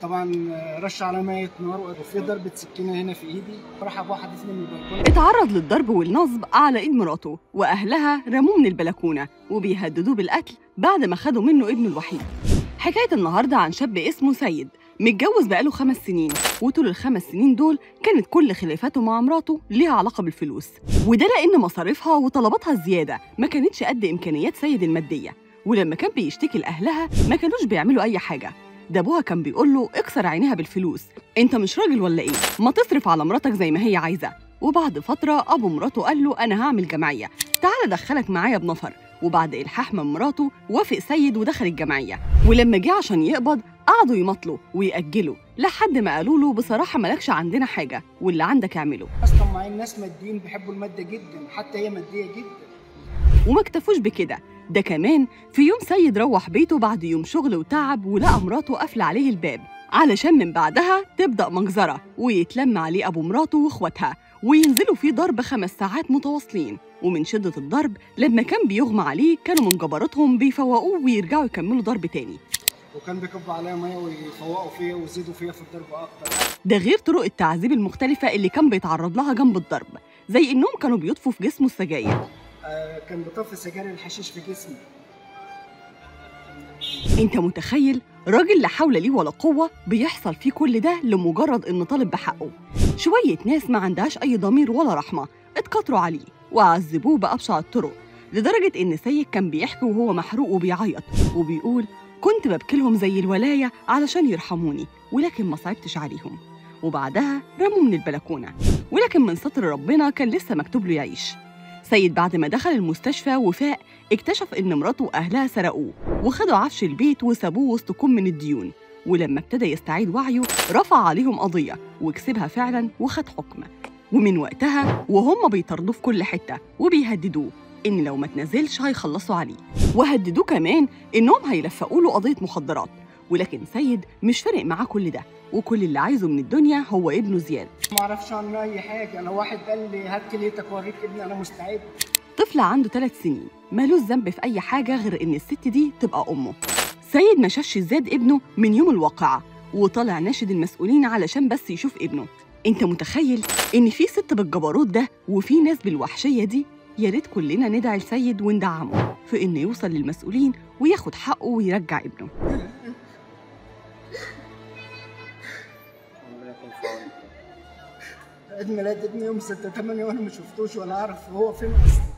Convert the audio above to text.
طبعا رش على ميه نار وفي ضربه سكينه هنا في ايدي راح ابوه حدفني من البلكونه اتعرض للضرب والنصب على ايد مراته واهلها رموه من البلكونه وبيهددوه بالقتل بعد ما خدوا منه ابنه الوحيد حكايه النهارده عن شاب اسمه سيد متجوز بقاله خمس سنين وطول الخمس سنين دول كانت كل خلافاته مع مراته ليها علاقه بالفلوس وده لان مصاريفها وطلباتها الزياده ما كانتش قد امكانيات سيد الماديه ولما كان بيشتكي لاهلها ما كانوش بيعملوا اي حاجه ده ابوها كان بيقول له اكسر عينيها بالفلوس انت مش راجل ولا ايه ما تصرف على مراتك زي ما هي عايزه وبعد فتره ابو مراته قال له انا هعمل جمعيه تعال ادخلك معايا بنفر وبعد الحاح من مراته وافق سيد ودخل الجمعيه ولما جه عشان يقبض قعدوا يمطلوا ويأجلوا لحد ما قالوا له بصراحه مالكش عندنا حاجه واللي عندك اعمله اصلا معايا الناس ماديين بيحبوا الماده جدا حتى هي ماديه جدا وما اكتفوش بكده ده كمان في يوم سيد روح بيته بعد يوم شغل وتعب ولقى مراته قافله عليه الباب علشان من بعدها تبدأ مجزرة ويتلم عليه أبو مراته وإخواتها وينزلوا فيه ضرب خمس ساعات متواصلين ومن شدة الضرب لما كان بيغمى عليه كانوا من جبروتهم بيفوقوه ويرجعوا يكملوا ضرب تاني وكان بيكبوا عليا ميه ويفوقوا فيا ويزيدوا فيا في الضرب اكتر ده غير طرق التعذيب المختلفة اللي كان بيتعرض لها جنب الضرب زي إنهم كانوا بيطفوا في جسمه السجاير آه كان بيطفي سجاير الحشيش في جسمي انت متخيل راجل لا حول ليه ولا قوة بيحصل فيه كل ده لمجرد انه طالب بحقه شوية ناس ما عندهاش أي ضمير ولا رحمة اتكتروا عليه وعذبوه بأبشع الطرق لدرجة إن سيد كان بيحكي وهو محروق وبيعيط وبيقول كنت ببكلهم زي الولاية علشان يرحموني ولكن ما صعبتش عليهم وبعدها رموا من البلكونة ولكن من ستر ربنا كان لسه مكتوب له يعيش سيد بعد ما دخل المستشفى وفاق اكتشف إن مراته وأهلها سرقوه وخدوا عفش البيت وسابوه وسط كم من الديون ولما ابتدى يستعيد وعيه رفع عليهم قضية وكسبها فعلا وخد حكم ومن وقتها وهم بيطردوه في كل حتة وبيهددوه إن لو ما تنزلش هيخلصوا عليه وهددوه كمان إنهم هيلفقوا له قضية مخدرات ولكن سيد مش فارق معاه كل ده وكل اللي عايزه من الدنيا هو ابنه زياد ما اعرفش عنه اي حاجه انا واحد قال لي هات كليتك اوريك ابني انا مستعد طفل عنده ثلاث سنين مالوش ذنب في أي حاجة غير إن الست دي تبقى أمه سيد ما شافش زياد ابنه من يوم الواقعة وطلع ناشد المسؤولين علشان بس يشوف ابنه انت متخيل ان في ست بالجبروت ده وفي ناس بالوحشية دي يا ريت كلنا ندعي لسيد وندعمه في انه يوصل للمسؤولين وياخد حقه ويرجع ابنه الله يكون في عونك عيد ميلاد ابني يوم 6 8 وانا ما شفتوش ولا اعرف هو فين اصلا